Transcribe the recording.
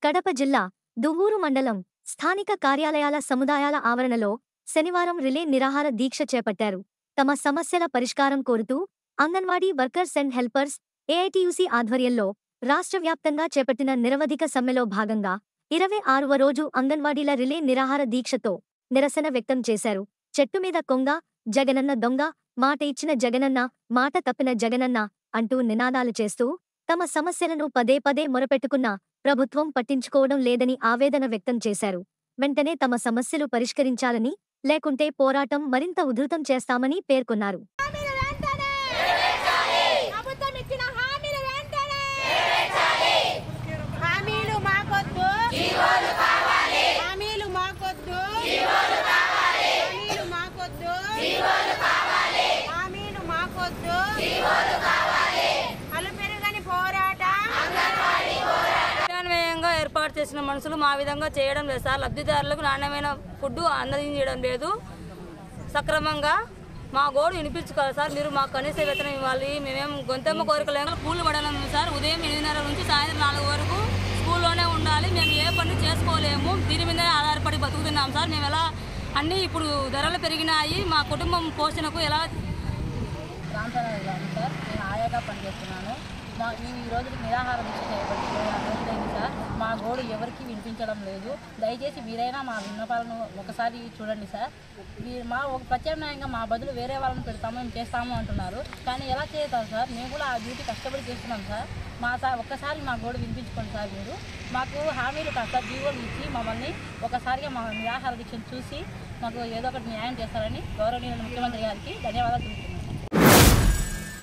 కడప జిల్లా దువ్వూరు మండలం స్థానిక కార్యాలయాల సముదాయాల ఆవరణలో శనివారం రిలే నిరాహార దీక్ష చేపట్టారు తమ సమస్యల పరిష్కారం కోరుతూ anganwadi workers and helpers AITUC ఆధ్వర్యంలో రాష్ట్ర వ్యాప్తంగా చేపట్టిన నిరవధిక సమ్మెలో భాగంగా ఇరవై ఆరువ రోజు అంగన్వాడీల రిలే నిరాహార దీక్షతో నిరసన వ్యక్తం చేశారు చెట్టు మీద కొంగ జగనన్న దొంగ మాట ఇచ్చిన జగనన్న మాట తప్పిన జగనన్న అంటూ నినాదాలు చేస్తూ తమ సమస్యలను పదే పదే మొరపెట్టుకున్నా ప్రభుత్వం పట్టించుకోవడం లేదని ఆవేదన వ్యక్తం చేశారు వెంటనే తమ సమస్యలు పరిష్కరించాలని లేకుంటే పోరాటం మరింత ఉధృతం చేస్తామని పేర్కొన్నారు హామీలు వెంటనే ప్రభుత్వం ఇచ్చిన హామీలు వెంటనే హామీలు మాకొద్దు హామీలు మాకొద్దు హామీలు మాకొద్దు హామీలు మాకొద్దు అలు పెరుగని పోరాటం సమన్వయంగా ఏర్పాటు చేసిన మనుషులు మా విధంగా చేయడం లేదు సార్ లబ్ధిదారులకు నాణ్యమైన ఫుడ్ అందజేయడం లేదు సక్రమంగా మా గోడు వినిపించుకోవాలి సార్ మీరు మాకు కనీస వేతనం ఇవ్వాలి మేమేం గొంతెమ్మ కోరికలేము కూలి పడలేం సార్ ఉదయం ఎనిమిదిన్నర నుంచి సాయంత్రం నాలుగు వరకు స్కూల్లోనే ఉండాలి మేము ఏ పని చేసుకోలేము దీని మీదనే ఆధారపడి బతుకుతున్నాం సార్ మేము ఎలా అన్నీ ఇప్పుడు ధరలు పెరిగినాయి మా కుటుంబం పోషణకు ఎలా రామచంద్ర గారు సార్ నేను ఆయాగా పనిచేస్తున్నాను మా మేము ఈ రోజు నిరాహార దీక్ష చేయబట్టి ఇరవై ఆరు రోజులైంది సార్ మా గోడు ఎవరికి వినిపించడం లేదు దయచేసి మీరైనా మా విన్నపాలను ఒకసారి చూడండి సార్ మీ- మా ఒక ప్రత్యామ్నాయంగా మా బదులు వేరే వాళ్ళని పెడతాము మేము చేస్తాము అంటున్నారు కానీ ఎలా చేస్తాం సార్ మేము కూడా ఆ డ్యూటీ కష్టపడి చేస్తున్నాం సార్ మా సార్ ఒక్కసారి మా గోడు వినిపించుకోండి సార్ మీరు మాకు హామీలు కాస్త జీవోలు ఇచ్చి మమ్మల్ని ఒకసారిగా మా నిరాహార దీక్షను చూసి మాకు ఏదో ఒకటి న్యాయం చేస్తారని గౌరవనీయులు ముఖ్యమంత్రి గారికి ధన్యవాదాలు తెలుపుతున్నాను